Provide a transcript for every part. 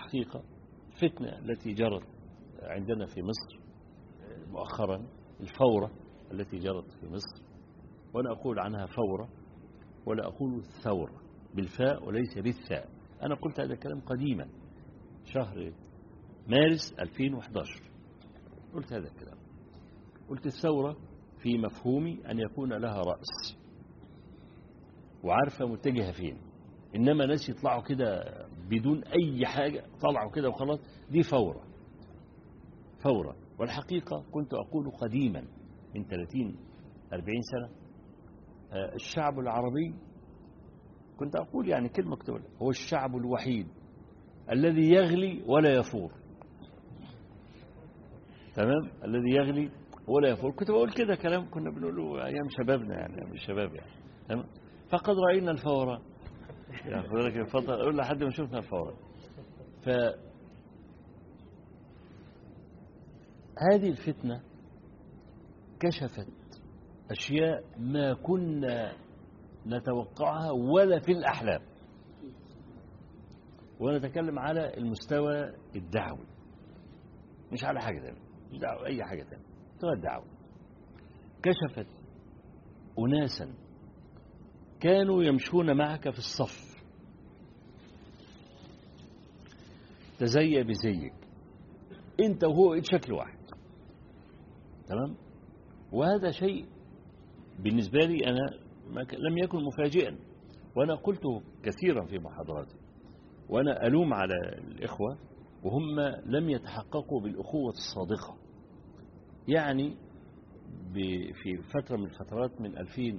الحقيقة الفتنة التي جرت عندنا في مصر مؤخرا الفورة التي جرت في مصر وأنا أقول عنها فورة ولا أقول ثورة بالفاء وليس بالثاء أنا قلت هذا الكلام قديما شهر مارس 2011 قلت هذا الكلام قلت الثورة في مفهومي أن يكون لها رأس وعارفة متجهة فين إنما ناس يطلعوا كده بدون أي حاجة طلعوا كده وخلاص دي فورة فورة والحقيقة كنت أقول قديما من 30 40 سنة الشعب العربي كنت أقول يعني كلمة مكتوبة هو الشعب الوحيد الذي يغلي ولا يفور تمام الذي يغلي ولا يفور كنت بقول كده كلام كنا بنقوله أيام شبابنا يعني أيام الشباب يعني تمام فقد رأينا الفورة يعني فضلك الفترة أقول لحد ما شفنا الفورة ف هذه الفتنة كشفت أشياء ما كنا نتوقعها ولا في الأحلام ونتكلم على المستوى الدعوي مش على حاجة تانية مش دعوة أي حاجة تانية مستوى الدعوي كشفت أناسا كانوا يمشون معك في الصف تزي بزيك انت وهو شكل واحد تمام وهذا شيء بالنسبة لي أنا لم يكن مفاجئا وأنا قلته كثيرا في محاضراتي وأنا ألوم على الإخوة وهم لم يتحققوا بالأخوة الصادقة يعني في فترة من الفترات من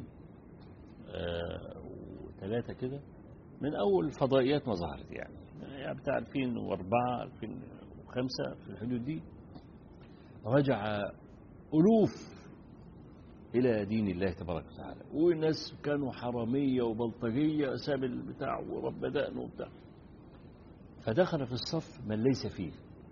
2003 كده من أول الفضائيات ما ظهرت يعني, يعني بتاع 2004 2005 في الحدود دي رجع ألوف إلى دين الله تبارك وتعالى والناس كانوا حرامية وبلطجية ساب البتاع ورب دقن وبتاع فدخل في الصف من ليس فيه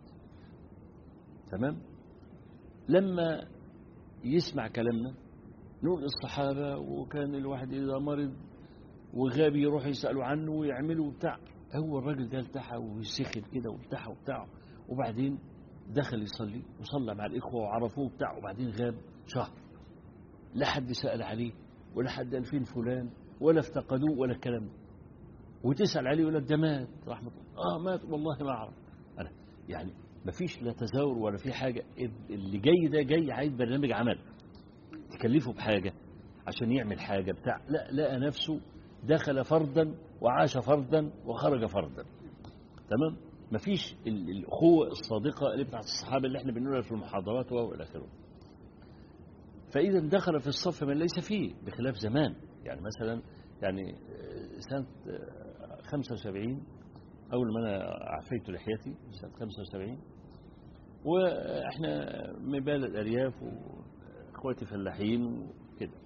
تمام لما يسمع كلامنا نقول الصحابة وكان الواحد إذا مرض وغاب يروح يسألوا عنه ويعملوا بتاع هو الراجل ده التحى وسخن كده والتحى وبتاع وبعدين دخل يصلي وصلى مع الإخوة وعرفوه بتاع وبعدين غاب شهر لا حد سأل عليه ولا حد قال فين فلان ولا افتقدوه ولا الكلام ده وتسأل عليه يقول لك ده مات رحمة الله اه مات والله ما أعرف أنا يعني ما فيش لا تزاور ولا في حاجة اللي جاي ده جاي عايز برنامج عمل تكلفه بحاجة عشان يعمل حاجة بتاع لا لقى نفسه دخل فردا وعاش فردا وخرج فردا تمام مفيش الأخوة الصادقة اللي بتاعت الصحابة اللي احنا بنقولها في المحاضرات وإلى آخره فإذا دخل في الصف من ليس فيه بخلاف زمان يعني مثلا يعني سنة 75 أول ما أنا عفيت لحيتي سنة 75 وإحنا من بلد الأرياف وإخواتي فلاحين وكده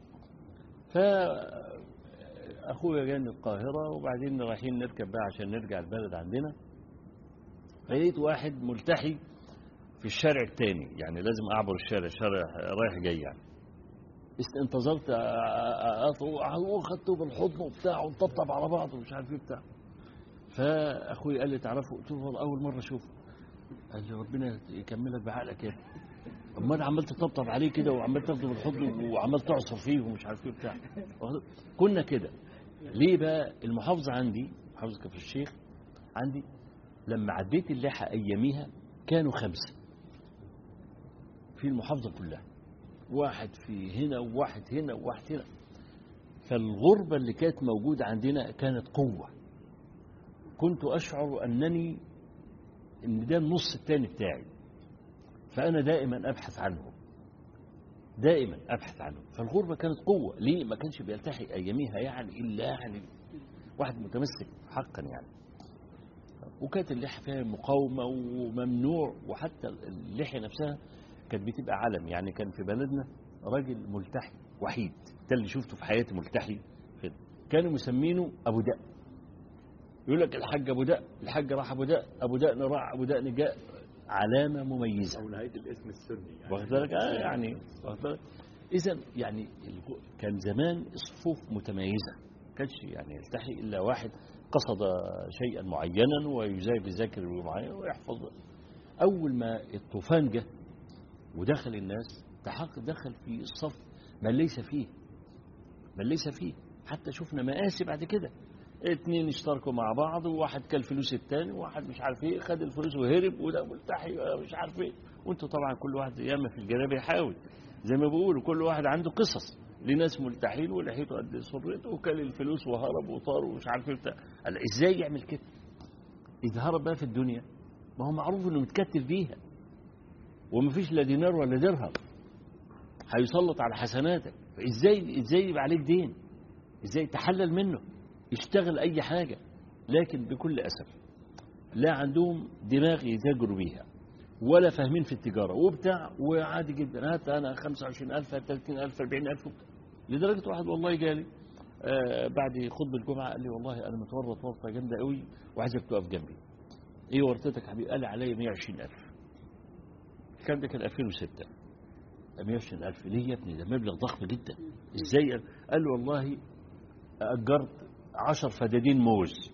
فأخويا جاي من القاهرة وبعدين رايحين نركب بقى عشان نرجع البلد عندنا فلقيت واحد ملتحي في الشارع الثاني يعني لازم أعبر الشارع الشارع رايح جاي يعني انتظرت وخدته بالحضن وبتاع ونطبطب على بعض ومش عارف ايه بتاع فاخوي قال لي تعرفه قلت له والله اول مره اشوفه قال لي ربنا يكملك بعقلك يا امال عمال تطبطب عليه كده وعمال تاخده بالحضن وعمال تعصر فيه ومش عارف ايه بتاع كنا كده ليه بقى المحافظه عندي محافظه كفر الشيخ عندي لما عديت اللحى اياميها كانوا خمسه في المحافظه كلها واحد في هنا وواحد هنا وواحد هنا فالغربة اللي كانت موجودة عندنا كانت قوة كنت أشعر أنني أن ده النص الثاني بتاعي فأنا دائما أبحث عنه دائما أبحث عنه فالغربة كانت قوة ليه ما كانش بيلتحي أياميها يعني إلا يعني واحد متمسك حقا يعني وكانت اللحية فيها مقاومة وممنوع وحتى اللحية نفسها كانت بتبقى علم يعني كان في بلدنا راجل ملتحي وحيد ده اللي شفته في حياتي ملتحي كده كانوا مسمينه ابو دق يقول لك الحاج ابو دق الحاج راح ابو دق ابو دقن راح ابو دقن جاء علامه مميزه او نهايه الاسم السني يعني واخد بالك آه يعني واخد بالك اذا يعني كان زمان الصفوف متميزه كانش يعني يلتحي الا واحد قصد شيئا معينا ويزاي بذاكر معين ويحفظ أول ما الطوفان جه ودخل الناس تحقق دخل في الصف من ليس فيه من ليس فيه حتى شفنا مآسي بعد كده اتنين اشتركوا مع بعض وواحد كل فلوس التاني وواحد مش عارف ايه خد الفلوس وهرب وده ملتحي مش عارف ايه وانتوا طبعا كل واحد ياما في الجناب يحاول زي ما بيقولوا كل واحد عنده قصص لناس ملتحين ولحيته قد سرته وكل الفلوس وهرب وطار ومش عارف ايه بتاع قال ازاي يعمل كده؟ اذا هرب بقى في الدنيا ما هو معروف انه متكتف بيها ومفيش لا دينار ولا درهم هيسلط على حسناتك فازاي ازاي يبقى عليك دين؟ ازاي تحلل منه؟ يشتغل اي حاجه لكن بكل اسف لا عندهم دماغ يتاجروا بيها ولا فاهمين في التجاره وبتاع وعادي جدا هات انا 25000 هات 30000 40000 لدرجه واحد والله جالي آه بعد خطبه الجمعه قال لي والله انا متورط ورطه جامده قوي وعايزك تقف جنبي ايه ورطتك يا حبيبي قال لي عليا 120000 الكلام ده كان 2006 120000 ليه يا ابني ده مبلغ ضخم جدا ازاي قال له والله اجرت 10 فدادين موز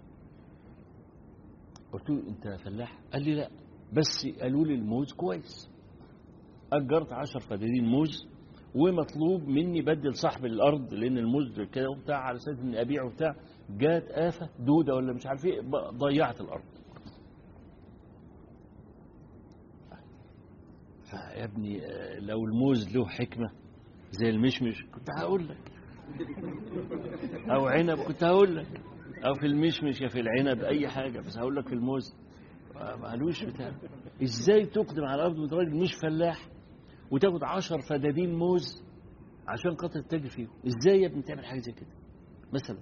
قلت له انت فلاح قال لي لا بس قالوا لي الموز كويس اجرت 10 فدادين موز ومطلوب مني بدل صاحب الارض لان الموز كده وبتاع على اساس اني ابيعه وبتاع جات افه دوده ولا مش عارف ايه ضيعت الارض فيا ابني لو الموز له حكمه زي المشمش كنت هقول لك او عنب كنت هقول لك او في المشمش يا في العنب اي حاجه بس هقول لك في الموز معلوش بتاع ازاي تقدم على الارض وانت راجل مش فلاح وتاخد عشر فدادين موز عشان خاطر تتاجر فيهم ازاي يا ابني تعمل حاجه زي كده مثلا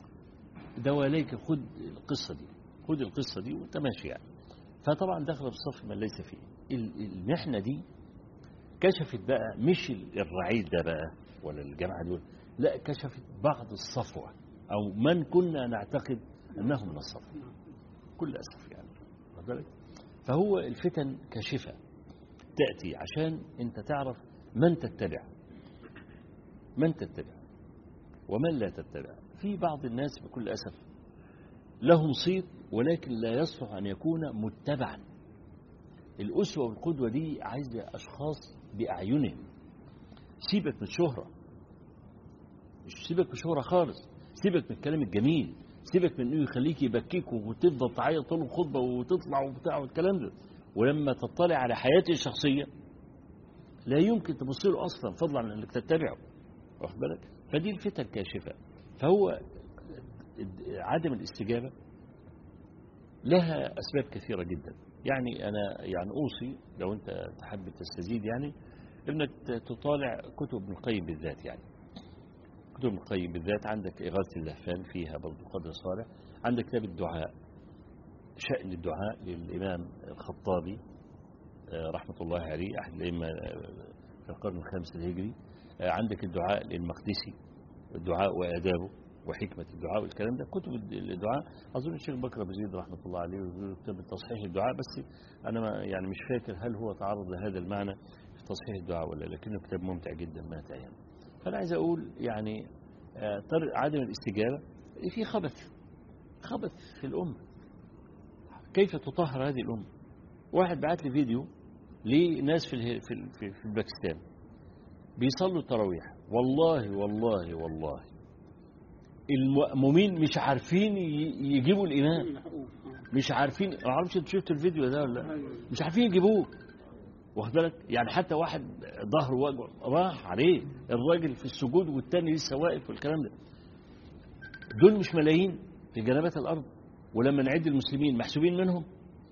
دواليك خد القصه دي خد القصه دي وانت ماشي يعني فطبعا دخل في صف من ليس فيه المحنه دي كشفت بقى مش الرعيل ده بقى ولا الجماعه دول لا كشفت بعض الصفوه او من كنا نعتقد انهم من الصفوه كل اسف يعني بالك فهو الفتن كاشفه تاتي عشان انت تعرف من تتبع من تتبع ومن لا تتبع في بعض الناس بكل اسف لهم صيت ولكن لا يصلح ان يكون متبعا الاسوه والقدوه دي عايزه اشخاص باعينهم سيبك من الشهره مش سيبك من الشهره خالص سيبك من الكلام الجميل سيبك من انه يخليك يبكيك وتفضل تعيط طول الخطبه وتطلع وبتاع والكلام ده ولما تطلع على حياته الشخصيه لا يمكن تبص له اصلا فضلا عن انك تتبعه واخد بالك فدي الفتن كاشفه فهو عدم الاستجابه لها اسباب كثيره جدا يعني انا يعني اوصي لو انت تحب تستزيد يعني انك تطالع كتب ابن القيم بالذات يعني كتب ابن القيم بالذات عندك إغاثة اللهفان فيها برضه قدر صالح عندك كتاب الدعاء شأن الدعاء للإمام الخطابي رحمة الله عليه أحد الأئمة في القرن الخامس الهجري عندك الدعاء للمقدسي الدعاء وآدابه وحكمة الدعاء والكلام ده كتب الدعاء أظن الشيخ بكر أبو زيد رحمة الله عليه كتاب تصحيح الدعاء بس أنا ما يعني مش فاكر هل هو تعرض لهذا المعنى في تصحيح الدعاء ولا لكنه كتاب ممتع جدا مات يعني فأنا عايز أقول يعني عدم الاستجابة في خبث خبث في الأمة كيف تطهر هذه الأمة واحد بعت لي فيديو لناس في في في الباكستان بيصلوا التراويح والله والله والله المؤمنين مش عارفين يجيبوا الإمام مش عارفين ما اعرفش انت شفت الفيديو ده ولا لا مش عارفين يجيبوه واخد بالك يعني حتى واحد ظهره وجعه راح عليه الراجل في السجود والتاني لسه واقف والكلام ده دول مش ملايين في جنبات الارض ولما نعد المسلمين محسوبين منهم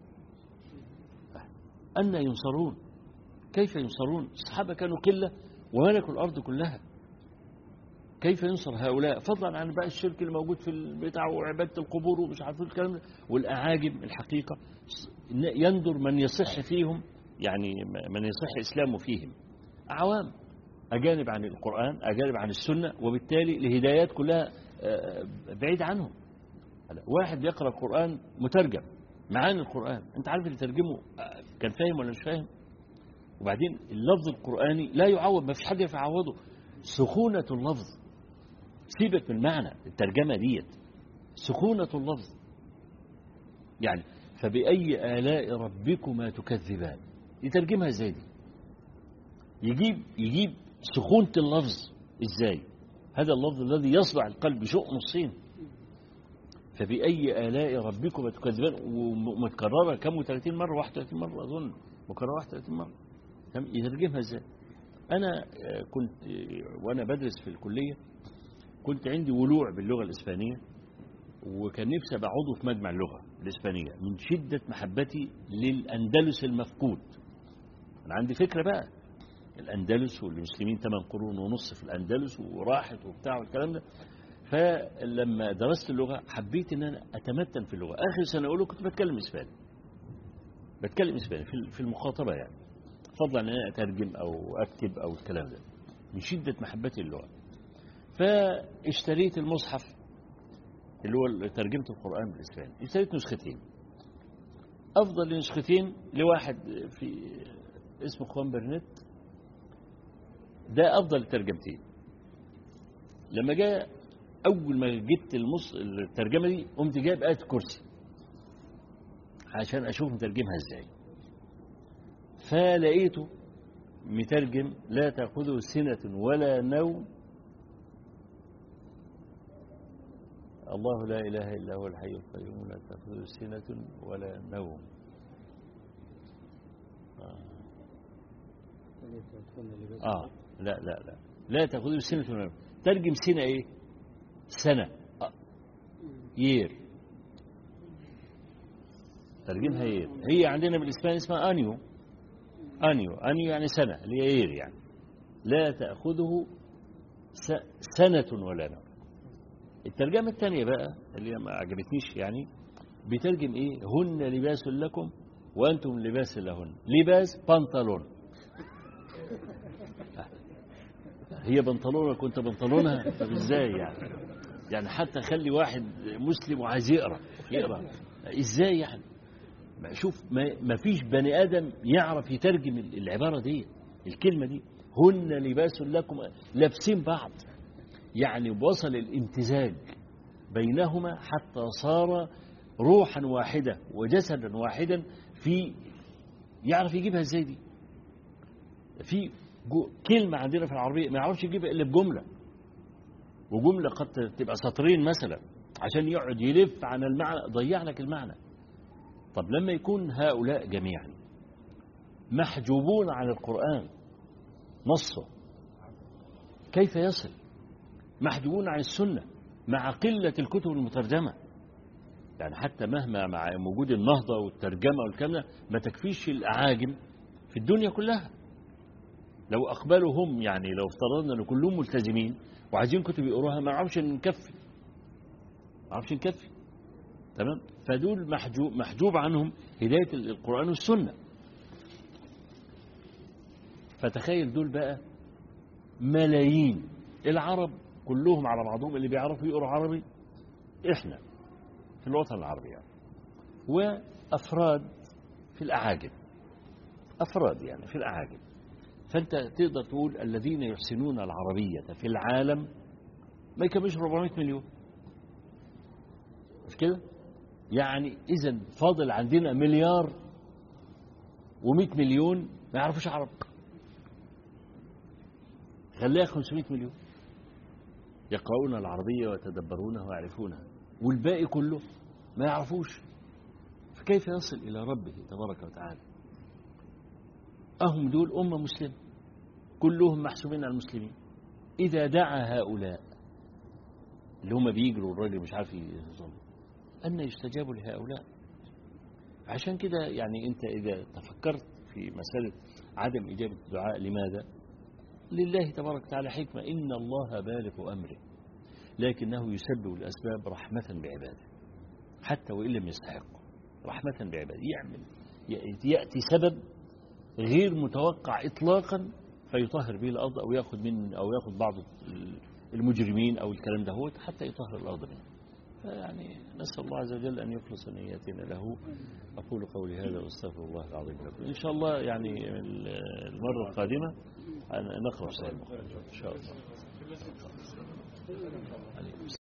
أن ينصرون كيف ينصرون الصحابة كانوا قلة وملكوا الأرض كلها كيف ينصر هؤلاء فضلا عن بقى الشرك اللي موجود في البتاع وعبادة القبور ومش عارفين الكلام ده والأعاجم الحقيقة يندر من يصح فيهم يعني من يصح إسلامه فيهم أعوام أجانب عن القرآن أجانب عن السنة وبالتالي الهدايات كلها بعيد عنهم واحد يقرأ القرآن مترجم معاني القرآن أنت عارف اللي ترجمه كان فاهم ولا مش فاهم وبعدين اللفظ القرآني لا يعوض ما فيش حد يعوضه سخونة اللفظ سيبك من معنى الترجمة ديت سخونة اللفظ يعني فبأي آلاء ربكما تكذبان يترجمها ازاي دي يجيب يجيب سخونة اللفظ ازاي هذا اللفظ الذي يصدع القلب شق نصين فبأي آلاء ربكما تكذبان ومتكررة كم 30 مرة 31 مرة أظن مكررة 31 مرة يترجمها ازاي أنا كنت وأنا بدرس في الكلية كنت عندي ولوع باللغة الإسبانية وكان نفسي أبقى عضو في مجمع اللغة الإسبانية من شدة محبتي للأندلس المفقود أنا عندي فكرة بقى الأندلس والمسلمين ثمان قرون ونص في الأندلس وراحت وبتاع والكلام ده فلما درست اللغة حبيت أن أنا أتمتن في اللغة آخر سنة أولى كنت بتكلم إسباني بتكلم إسباني في المخاطبة يعني فضلا أن أنا أترجم أو أكتب أو الكلام ده من شدة محبتي للغة فاشتريت المصحف اللي هو ترجمة القرآن بالإسباني اشتريت نسختين أفضل نسختين لواحد في اسمه خوان برنت ده أفضل الترجمتين لما جاء أول ما جبت المص... الترجمة دي قمت جايب آية كرسي عشان أشوف مترجمها إزاي فلقيته مترجم لا تأخذه سنة ولا نوم الله لا إله إلا هو الحي القيوم لا تأخذه سنة ولا نوم آه. آه لا لا لا لا تأخذه سنة ولا نوم ترجم سنة إيه سنة آه. يير ترجمها يير هي عندنا بالإسباني اسمها أنيو أنيو أنيو يعني سنة اللي هي يير يعني لا تأخذه سنة ولا نوم الترجمة الثانية بقى اللي ما عجبتنيش يعني بترجم ايه هن لباس لكم وانتم لباس لهن لباس بنطلون هي بنطلونة كنت بنطلونها طب ازاي يعني يعني حتى خلي واحد مسلم وعايز يقرا يقرا ازاي يعني شوف ما فيش بني ادم يعرف يترجم العباره دي الكلمه دي هن لباس لكم لابسين بعض يعني وصل الامتزاج بينهما حتى صار روحا واحدة وجسدا واحدا في يعرف يجيبها ازاي دي في كلمة عندنا في العربية ما يعرفش يجيبها إلا بجملة وجملة قد تبقى سطرين مثلا عشان يقعد يلف عن المعنى ضيع لك المعنى طب لما يكون هؤلاء جميعا محجوبون عن القرآن نصه كيف يصل محجوبون عن السنة مع قلة الكتب المترجمة يعني حتى مهما مع وجود النهضة والترجمة والكلام ما تكفيش الأعاجم في الدنيا كلها لو أقبلوا هم يعني لو افترضنا أن كلهم ملتزمين وعايزين كتب يقروها ما نعرفش نكفي ما نعرفش نكفي تمام فدول محجوب, محجوب عنهم هداية القرآن والسنة فتخيل دول بقى ملايين العرب كلهم على بعضهم اللي بيعرفوا يقروا عربي احنا في الوطن العربي يعني وافراد في الاعاجم افراد يعني في الاعاجم فانت تقدر تقول الذين يحسنون العربيه في العالم ما يكملش 400 مليون مش كده يعني اذا فاضل عندنا مليار و100 مليون ما يعرفوش عربي خليها 500 مليون يقرؤون العربية ويتدبرونها ويعرفونها والباقي كله ما يعرفوش فكيف يصل إلى ربه تبارك وتعالى أهم دول أمة مسلمة كلهم محسوبين على المسلمين إذا دعا هؤلاء اللي هم بيجروا الراجل مش عارف يظل أن يستجاب لهؤلاء عشان كده يعني أنت إذا تفكرت في مسألة عدم إجابة الدعاء لماذا لله تبارك وتعالى حكمة إن الله بالغ أمره لكنه يسبب الأسباب رحمة بعباده حتى وإن لم يستحقه رحمة بعباده يعمل يأتي سبب غير متوقع إطلاقا فيطهر به الأرض أو يأخذ من أو يأخذ بعض المجرمين أو الكلام ده هو حتى يطهر الأرض منه يعني نسأل الله عز وجل أن يخلص نياتنا له أقول قولي هذا وأستغفر الله العظيم لكم إن شاء الله يعني المرة القادمة نقرأ صحيح إن شاء الله